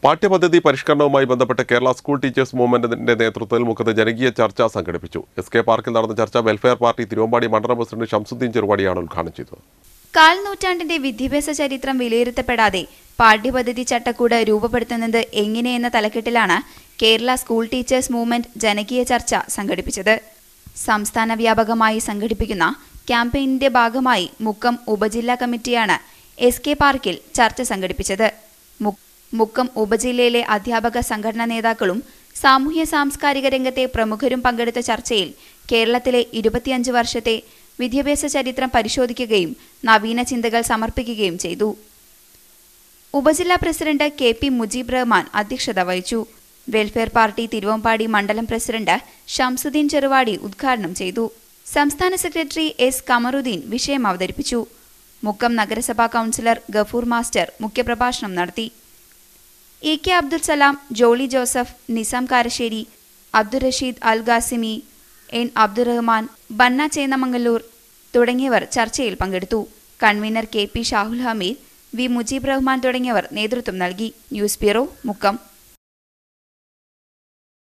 പാഠ്യപദ്ധതി പരിഷ്കരണവുമായി ബന്ധപ്പെട്ട് Kerala school teachers മൂവ്മെന്റിന്റെ നേതൃത്വത്തിൽ മുഖത്ത് ജനകീയ ചർച്ച സംഘടിപ്പിച്ചു എസ് കെ പാർക്കിൽ നടന്ന ചർച്ച വെൽഫെയർ പാർട്ടി തിരുവമ്പാടി മണ്ഡലം പ്രസിഡന്റ് ഷംസുദ്ദീൻ ചെറുവാടിയാണ് ഉദ്ഘാടനം ചെയ്തത് കാൽ നൂറ്റാണ്ടിന്റെ വിദ്യാഭ്യാസ ചരിത്രം വിലയിരുത്തപ്പെടാതെ പാഠ്യപദ്ധതി ചട്ടക്കൂട് രൂപപ്പെടുത്തുന്നത് എങ്ങനെയെന്ന തലക്കെട്ടിലാണ് കേരള സ്കൂൾ ടീച്ചേഴ്സ് മൂവ്മെന്റ് ജനകീയ ചർച്ച സംഘടിപ്പിച്ചത് സംസ്ഥാന വ്യാപകമായി സംഘടിപ്പിക്കുന്ന ക്യാമ്പയിനിന്റെ ഭാഗമായി മുക്കം ഉപജില്ലാ കമ്മിറ്റിയാണ് എസ് കെ പാർക്കിൽ ചർച്ച സംഘടിപ്പിച്ചത് മു- മുക്കം ഉപജില്ലയിലെ അധ്യാപക സംഘടനാ നേതാക്കളും സാമൂഹ്യ സാംസ്കാരിക രംഗത്തെ പ്രമുഖരും പങ്കെടുത്ത ചർച്ചയിൽ കേരളത്തിലെ ഇരുപത്തിയഞ്ച് വർഷത്തെ വിദ്യാഭ്യാസ ചരിത്രം പരിശോധിക്കുകയും നവീന ചിന്തകൾ സമർപ്പിക്കുകയും ചെയ്തു ഉപജില്ലാ president K P Mujeeb Rahman അധ്യക്ഷത വഹിച്ചു വെൽഫെയർ പാർട്ടി തിരുവമ്പാടി മണ്ഡലം പ്രസിഡന്റ് ഷംസുദ്ദീൻ ചെറുവാടി ഉദ്ഘാടനം ചെയ്തു സംസ്ഥാന സെക്രട്ടറി എസ് കമറുദ്ദീൻ വിഷയം അവതരിപ്പിച്ചു മുക്കം നഗരസഭാ കൗൺസിലർ ഗഫൂർ മാസ്റ്റർ മുഖ്യപ്രഭാഷണം നടത്തി E K Abdul Salam Jolly Joseph Nizam Karassery Abdul Rasheed Al Qasimi N Abdurahman Banna Chennamangallur തുടങ്ങിയവർ ചർച്ചയിൽ പങ്കെടുത്തു convener K P Shahul Hameed V Mujeeb Rahman തുടങ്ങിയവർ നേതൃത്വം നൽകി ന്യൂസ് ബ്യൂറോ മുക്കം